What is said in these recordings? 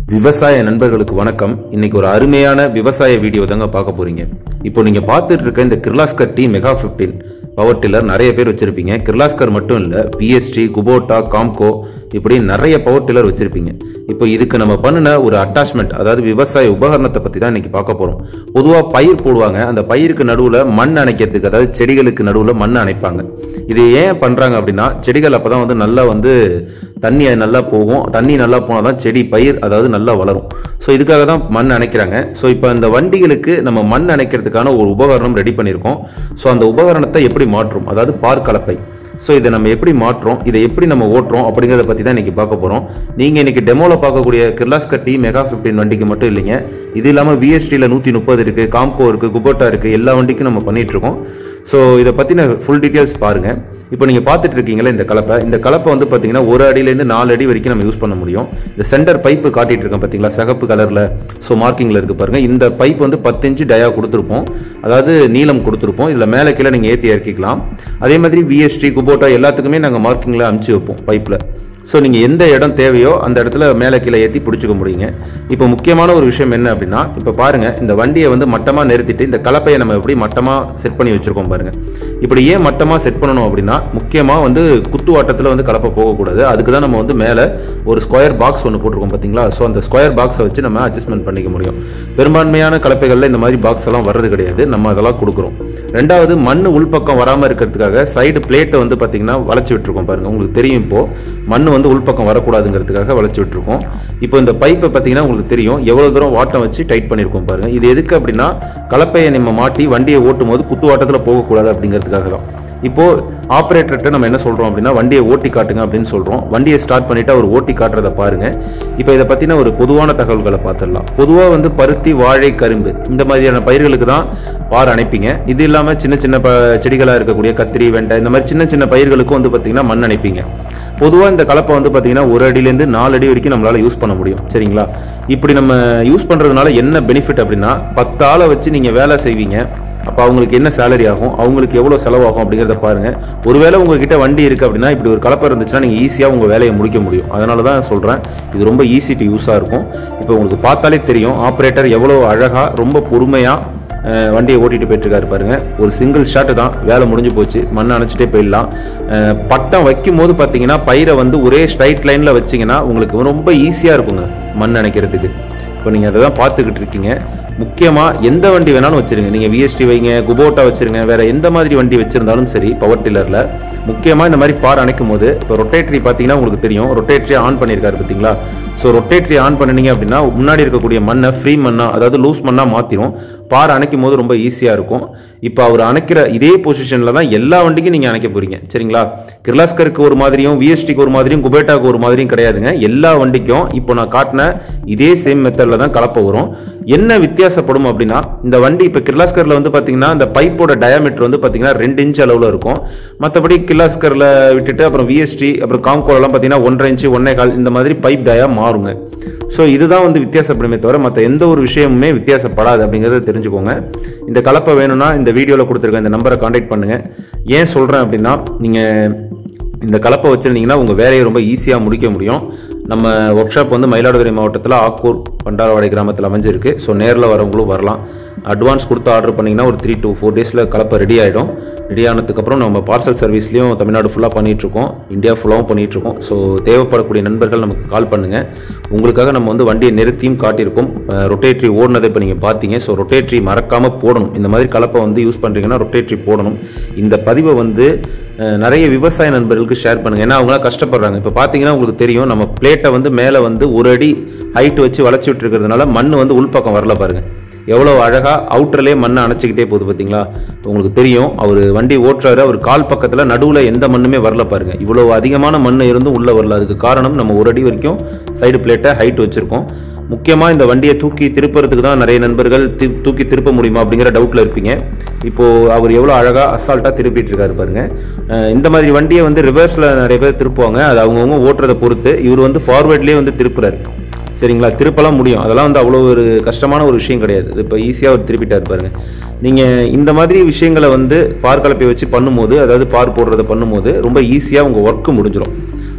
விவசாய நண்பர்களுக்கு வணக்கம் இன்னைக்கு ஒரு அருமையான விவசாய வீடியோ தாங்க பார்க்க போறீங்க இப்போ நீங்க பார்த்துட்டு இருக்க இந்த Kirloskar T mega 15 power tiller நிறைய பேர் வச்சிருப்பீங்க கிர்லாஸ்கர் மட்டும் இல்ல பிஎஸ்டி குபோட்டா காம்கோ இப்படி நிறைய பவர் டில்லர் வச்சிருப்பீங்க இப்போ இதுக்கு நம்ம பண்ணின ஒரு அட்டாச்மெண்ட் அதாவது விவசாய உபகரணத்தை பத்தி தான் இன்னைக்கு பார்க்க போறோம் பொதுவா பயிர் போடுவாங்க அந்த பயிருக்கு நடுவுல மண் அணைக்கிறதுக்கு அதாவது செடிகளுக்கு நடுவுல மண் அணைப்பாங்க இது ஏன் பண்றாங்க அப்படின்னா செடிகள் அப்பதான் வந்து நல்லா வந்து தண்ணி அது நல்லா போகும் தண்ணி நல்லா போனால் தான் செடி பயிர் அதாவது நல்லா வளரும் ஸோ இதுக்காக தான் மண் அணைக்கிறாங்க ஸோ இப்போ இந்த வண்டிகளுக்கு நம்ம மண் அணைக்கிறதுக்கான ஒரு உபகரணம் ரெடி பண்ணியிருக்கோம் ஸோ அந்த உபகரணத்தை எப்படி மாற்றும் அதாவது பார் கலப்பை ஸோ இதை நம்ம எப்படி மாற்றோம் இதை எப்படி நம்ம ஓட்டுறோம் அப்படிங்கிறத பற்றி தான் இன்னைக்கு பார்க்க போகிறோம் நீங்கள் இன்னைக்கு டெமோவில் பார்க்கக்கூடிய கிர்லாஸ்கர் டி மெகா ஃபிஃப்டின் வண்டிக்கு மட்டும் இல்லைங்க இது இல்லாமல் விஎஸ்டியில் நூற்றி முப்பது இருக்குது காம்கோ இருக்குது குபோட்டா இருக்குது எல்லா வண்டிக்கும் நம்ம பண்ணிட்டு இருக்கோம் ஸோ இதை பற்றின ஃபுல் டீட்டெயில்ஸ் பாருங்கள் இப்போ நீங்கள் பார்த்துட்டு இருக்கீங்களா இந்த கலப்பை இந்த கலப்பை வந்து பார்த்தீங்கன்னா ஒரு அடியிலேருந்து நாலு அடி வரைக்கும் நம்ம யூஸ் பண்ண முடியும் இந்த சென்டர் பைப்பு காட்டிட்டு இருக்கேன் பார்த்தீங்களா சிகப்பு கலரில் ஸோ மார்க்கிங்கில் இருக்கு பாருங்க இந்த பைப் வந்து பத்து இன்ச்சு டயா கொடுத்துருப்போம் அதாவது நீளம் கொடுத்துருப்போம் இதில் மேலே கீழே நீங்கள் ஏற்றி இறக்கிக்கலாம் அதே மாதிரி விஎஸ்டி குபோட்டா எல்லாத்துக்குமே நாங்கள் மார்க்கிங்கில் அமுச்சு வைப்போம் பைப்பில் ஸோ நீங்கள் எந்த இடம் தேவையோ அந்த இடத்துல மேலே கீழே ஏற்றி பிடிச்சிக்க முடியுங்க இப்போ முக்கியமான ஒரு விஷயம் என்ன அப்படின்னா இப்போ பாருங்கள் இந்த வண்டியை வந்து மட்டமாக நிறுத்திட்டு இந்த கலப்பையை நம்ம எப்படி மட்டமாக செட் பண்ணி வச்சுருக்கோம் பாருங்கள் இப்படி ஏன் மட்டமாக செட் பண்ணணும் அப்படின்னா முக்கியமாக வந்து குத்து வாட்டத்தில் வந்து கலப்பை போகக்கூடாது அதுக்கு தான் நம்ம வந்து மேலே ஒரு ஸ்கொயர் பாக்ஸ் ஒன்று போட்டிருக்கோம் பார்த்தீங்களா ஸோ அந்த ஸ்கொயர் பாக்ஸை வச்சு நம்ம அட்ஜஸ்ட்மெண்ட் பண்ணிக்க முடியும் பெரும்பான்மையான கலப்பைகளில் இந்த மாதிரி பாக்ஸ் எல்லாம் வர்றது கிடையாது நம்ம அதெல்லாம் கொடுக்குறோம் ரெண்டாவது மண் உள்பக்கம் வராமல் இருக்கிறதுக்காக சைடு பிளேட்டை வந்து பார்த்தீங்கன்னா வளைச்சி விட்டுருக்கோம் பாருங்க உங்களுக்கு தெரியும் இப்போ மண் வந்து உள்பக்கம் வரக்கூடாதுங்கிறதுக்காக வளைச்சி விட்டுருக்கோம் இப்போ இந்த பைப்பை பார்த்தீங்கன்னா உங்களுக்கு தெரியும் எவ்வளோ தூரம் வாட்டம் வச்சு டைட் பண்ணியிருக்கோம் பாருங்க இது எதுக்கு அப்படின்னா கலப்பையை நம்ம மாட்டி வண்டியை ஓட்டும் போது குத்து வாட்டத்தில் போகக்கூடாது அப்படிங்கிறதுக்காக தான் இப்போ ஆப்ரேட்டர்கிட்ட நம்ம என்ன சொல்றோம் அப்படின்னா வண்டியை ஓட்டி காட்டுங்க அப்படின்னு சொல்றோம் வண்டியை ஸ்டார்ட் பண்ணிட்டு அவர் ஓட்டி காட்டுறத பாருங்க இப்போ இதை பத்தின ஒரு பொதுவான தகவல்களை பார்த்துடலாம் பொதுவாக வந்து பருத்தி வாழை கரும்பு இந்த மாதிரியான பயிர்களுக்கு தான் பார் அணைப்பீங்க இது இல்லாம சின்ன சின்ன ப செடிகளா இருக்கக்கூடிய கத்திரி வெண்டை இந்த மாதிரி சின்ன சின்ன பயிர்களுக்கும் வந்து பார்த்தீங்கன்னா மண் அணைப்பீங்க பொதுவாக இந்த கலப்பை வந்து பார்த்தீங்கன்னா ஒரு அடியிலேருந்து நாலு அடி வரைக்கும் நம்மளால யூஸ் பண்ண முடியும் சரிங்களா இப்படி நம்ம யூஸ் பண்ணுறதுனால என்ன பெனிஃபிட் அப்படின்னா பத்து ஆளை வச்சு நீங்கள் வேலை செய்வீங்க அப்போ அவங்களுக்கு என்ன சேலரி ஆகும் அவங்களுக்கு எவ்வளோ செலவாகும் அப்படிங்கிறத பாருங்க ஒருவேளை உங்ககிட்ட வண்டி இருக்குது அப்படின்னா இப்படி ஒரு கலப்பை இருந்துச்சுன்னா நீங்கள் ஈஸியாக உங்கள் வேலையை முடிக்க முடியும் அதனால தான் சொல்கிறேன் இது ரொம்ப ஈஸி டு யூஸாக இருக்கும் இப்போ உங்களுக்கு பார்த்தாலே தெரியும் ஆப்ரேட்டர் எவ்வளோ அழகாக ரொம்ப பொறுமையாக அஹ் வண்டியை ஓட்டிட்டு போயிட்டு இருக்காரு பாருங்க ஒரு சிங்கிள் ஷாட் தான் வேலை முடிஞ்சு போச்சு மண்ணை அணைச்சிட்டே போயிடலாம் அஹ் பட்டம் வைக்கும் போது பார்த்தீங்கன்னா பயிரை வந்து ஒரே ஸ்ட்ரைட் லைனில் வச்சிங்கன்னா உங்களுக்கு ரொம்ப ஈஸியாக இருக்குங்க மண் அணைக்கிறதுக்கு இப்போ நீங்கள் அதை தான் பார்த்துக்கிட்டு இருக்கீங்க முக்கியமாக எந்த வண்டி வேணாலும் வச்சிருங்க நீங்கள் விஎஸ்டி வைங்க குபோட்டா வச்சிருங்க வேற எந்த மாதிரி வண்டி வச்சிருந்தாலும் சரி பவர் டில்லரில் முக்கியமாக இந்த மாதிரி பார் அணைக்கும் போது இப்போ ரொட்டேட்ரி பார்த்தீங்கன்னா உங்களுக்கு தெரியும் ரொட்டேட்ரி ஆன் பண்ணியிருக்காரு பார்த்தீங்களா ஸோ ரொட்டேட்ரி ஆன் பண்ணினீங்க அப்படின்னா முன்னாடி இருக்கக்கூடிய மண்ணை ஃப்ரீ மண்ணா அதாவது லூஸ் மண்ணாக மாற்றிடும் பார் அணைக்கும் போது ரொம்ப ஈஸியாக இருக்கும் இப்போ அவர் அணைக்கிற இதே பொசிஷனில் தான் எல்லா வண்டிக்கும் நீங்கள் அணைக்க போறீங்க சரிங்களா கிர்லாஸ்கருக்கு ஒரு மாதிரியும் விஎஸ்டிக்கு ஒரு மாதிரியும் குபேட்டாக்கு ஒரு மாதிரியும் கிடையாதுங்க எல்லா வண்டிக்கும் இப்போ நான் காட்டின இதே சேம் மெத்தடில் தான் கலப்பை வரும் என்ன வித்தியாசப்படும் அப்படின்னா இந்த வண்டி இப்போ கிர்லாஸ்கரில் வந்து பார்த்தீங்கன்னா இந்த பைப்போட டயாமீட்டர் வந்து பார்த்தீங்கன்னா ரெண்டு இன்ச் அளவில் இருக்கும் மற்றபடி கிர்லாஸ்கரில் விட்டுட்டு அப்புறம் விஎஸ்டி அப்புறம் காம்கோலெல்லாம் பார்த்தீங்கன்னா ஒன்றரை இன்ச்சு ஒன்னே கால் இந்த மாதிரி பைப் டயா மாறுங்க ஸோ இதுதான் வந்து வித்தியாசப்படுமே தவிர மற்ற எந்த ஒரு விஷயமுமே வித்தியாசப்படாது அப்படிங்கிறத தெரிஞ்சுக்கோங்க இந்த கலப்பை வேணும்னா இந்த வீடியோவில் கொடுத்துருக்க இந்த நம்பரை காண்டாக்ட் பண்ணுங்கள் ஏன் சொல்கிறேன் அப்படின்னா நீங்கள் இந்த கலப்பை வச்சுருந்தீங்கன்னா உங்கள் வேலையை ரொம்ப ஈஸியாக முடிக்க முடியும் நம்ம ஒர்க் ஷாப் வந்து மயிலாடுதுறை மாவட்டத்தில் ஆக்கூர் பண்டாரவாடை கிராமத்தில் அமைஞ்சிருக்கு ஸோ நேரில் வரவங்களும் வரலாம் அட்வான்ஸ் கொடுத்து ஆர்டர் பண்ணிங்கன்னா ஒரு த்ரீ to ஃபோர் டேஸில் கலப்பை ரெடி ஆகிடும் ரெடி ஆனதுக்கப்புறம் நம்ம பார்சல் சர்வீஸ்லையும் தமிழ்நாடு ஃபுல்லாக பண்ணிகிட்ருக்கோம் இந்தியா ஃபுல்லாகவும் பண்ணிகிட்ருக்கோம் ஸோ தேவைப்படக்கூடிய நண்பர்கள் நமக்கு கால் பண்ணுங்கள் உங்களுக்காக நம்ம வந்து வண்டியை நிறுத்தியும் காட்டியிருக்கோம் ரொட்டேட்ரி ஓடினதை இப்போ நீங்கள் பார்த்தீங்க ஸோ ரொட்டேட்ரி மறக்காமல் போடணும் இந்த மாதிரி கலப்பை வந்து யூஸ் பண்ணுறீங்கன்னா ரொட்டேட்ரி போடணும் இந்த பதிவை வந்து அஹ், நிறைய விவசாய நண்பர்களுக்கு ஷேர் பண்ணுங்கள் ஏன்னா அவங்களாம் கஷ்டப்படுறாங்க இப்போ பார்த்தீங்கன்னா உங்களுக்கு தெரியும் நம்ம பிளேட்டை வந்து மேலே வந்து ஒரு அடி ஹைட் வச்சு வளைச்சி விட்டுருக்கிறதுனால மண் வந்து உள்பக்கம் வரல பாருங்க எவ்வளோ அழகாக அவுட்டர்லேயே மண்ணை அணைச்சிக்கிட்டே போகுது பார்த்தீங்களா உங்களுக்கு தெரியும் அவர் வண்டி ஓட்டுறாரு அவர் கால் பக்கத்தில் நடுவில் எந்த மண்ணுமே வரல பாருங்க இவ்வளோ அதிகமான மண் இருந்தும் உள்ளே வரல அதுக்கு காரணம் நம்ம ஒரு அடி வரைக்கும் சைடு பிளேட்டை ஹைட் வச்சுருக்கோம் முக்கியமாக இந்த வண்டியை தூக்கி திருப்புறதுக்கு தான் நிறைய நண்பர்கள் தி- தூக்கி திருப்ப முடியுமா அப்படிங்கிற டவுட்டில் இருப்பீங்க இப்போது அவர் எவ்வளோ அழகாக அசால்ட்டாக திருப்பிட்டு இருக்காரு பாருங்க அஹ் இந்த மாதிரி வண்டியை வந்து ரிவர்ஸில் நிறைய பேர் திருப்புவாங்க அது அவங்கவுங்க ஓட்டுறதை பொறுத்து இவர் வந்து ஃபார்வேர்ட்லேயே வந்து திருப்புறாரு சரிங்களா திருப்பலாம் முடியும் அதெல்லாம் வந்து அவ்வளோ ஒரு கஷ்டமான ஒரு விஷயம் கிடையாது இப்போ ஈஸியாக அவர் திருப்பிட்டார் பாருங்க நீங்கள் இந்த மாதிரி விஷயங்களை வந்து பார் கலப்பை வச்சு பண்ணும்போது அதாவது பார் போடுறத பண்ணும்போது ரொம்ப ஈஸியாக உங்கள் ஒர்க்கு முடிஞ்சிடும்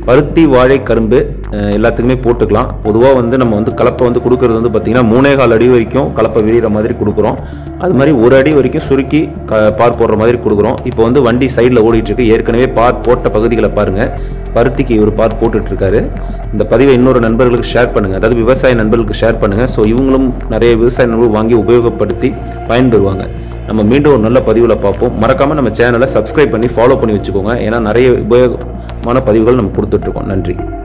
பருத்தி வாழை கரும்பு அஹ், எல்லாத்துக்குமே போட்டுக்கலாம் பொதுவாக வந்து நம்ம வந்து கலப்பை வந்து கொடுக்கறது வந்து பார்த்திங்கன்னா மூணே கால் அடி வரைக்கும் கலப்பை விரிகிற மாதிரி கொடுக்குறோம் அது மாதிரி ஒரு அடி வரைக்கும் சுருக்கி க பார் போடுற மாதிரி கொடுக்குறோம் இப்போ வந்து வண்டி சைடில் ஓடிட்டுருக்கு ஏற்கனவே பார் போட்ட பகுதிகளை பாருங்கள் பருத்திக்கு ஒரு பார் போட்டுட்டு இருக்காரு இந்த பதிவை இன்னொரு நண்பர்களுக்கு ஷேர் பண்ணுங்கள் அதாவது விவசாய நண்பர்களுக்கு ஷேர் பண்ணுங்கள் ஸோ இவங்களும் நிறைய விவசாய நண்பர்கள் வாங்கி உபயோகப்படுத்தி பயன்பெறுவாங்க நம்ம மீண்டும் ஒரு நல்ல பதிவில் பார்ப்போம் மறக்காமல் நம்ம சேனலை சப்ஸ்கிரைப் பண்ணி ஃபாலோ பண்ணி வச்சுக்கோங்க ஏன்னா நிறைய உபயோகமான பதிவுகள் நம்ம கொடுத்துட்ருக்கோம் நன்றி